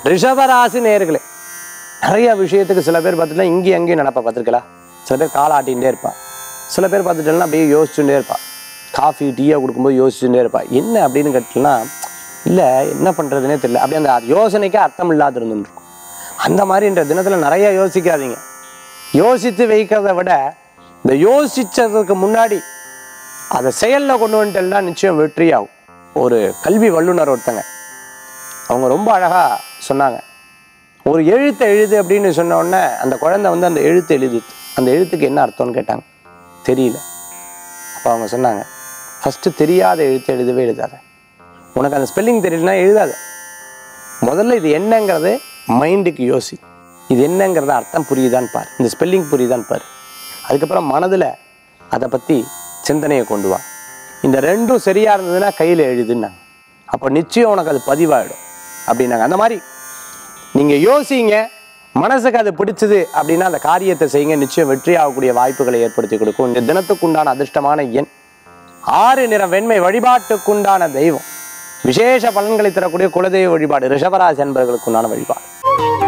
ரிஷபராசி நேர்களே நிறைய விஷயத்துக்கு சில பேர் பார்த்துட்டா இங்கேயும் அங்கேயும் நடப்பா பார்த்துருக்கலாம் சில பேர் காலாட்டிகிட்டே இருப்பா சில பேர் பார்த்துட்டேன்னா அப்படியே யோசிச்சுட்டே இருப்பா காஃபி டீயாக கொடுக்கும்போது யோசிச்சுட்டே இருப்பா என்ன அப்படின்னு கேட்டீங்கன்னா இல்லை என்ன பண்ணுறதுனே தெரியல அப்படியே அந்த யோசனைக்கே அர்த்தம் இல்லாத இருந்துருக்கும் அந்த மாதிரின்ற தினத்தில் நிறைய யோசிக்காதீங்க யோசித்து வைக்கிறத விட இந்த யோசிச்சதுக்கு முன்னாடி அதை செயலில் கொண்டு வந்துட்டேன்னா நிச்சயம் வெற்றியாகும் ஒரு கல்வி வல்லுனர் ஒருத்தங்க அவங்க ரொம்ப அழகாக சொன்னாங்க ஒரு எழுத்தை எழுது அப்படின்னு சொன்ன உடனே அந்த குழந்தை வந்து அந்த எழுத்து எழுதுது அந்த எழுத்துக்கு என்ன அர்த்தம்னு கேட்டாங்க தெரியல அப்போ அவங்க சொன்னாங்க ஃபஸ்ட்டு தெரியாத எழுத்து எழுதவே எழுதாத உனக்கு அந்த ஸ்பெல்லிங் தெரியலனா எழுதாத முதல்ல இது என்னங்கிறது மைண்டுக்கு யோசி இது என்னங்கிறத அர்த்தம் புரியுதான்னு பாரு இந்த ஸ்பெல்லிங் புரியுதான்னு பாரு அதுக்கப்புறம் மனதில் அதை பற்றி சிந்தனையை கொண்டு வா இந்த ரெண்டும் சரியாக இருந்ததுன்னா கையில் எழுதுன்னாங்க அப்போ நிச்சயம் உனக்கு அது பதிவாயிடும் அப்படின்னாங்க அந்த மாதிரி நீங்கள் யோசிங்க மனசுக்கு அது பிடிச்சது அப்படின்னா அந்த காரியத்தை செய்யுங்க நிச்சயம் வெற்றி ஆகக்கூடிய வாய்ப்புகளை ஏற்படுத்தி கொடுக்கும் இந்த தினத்துக்குண்டான அதிர்ஷ்டமான எண் ஆறு நிற வெண்மை வழிபாட்டுக்குண்டான தெய்வம் விசேஷ பலன்களை தரக்கூடிய குலதெய்வ வழிபாடு ரிஷபராசி என்பவர்களுக்குண்டான வழிபாடு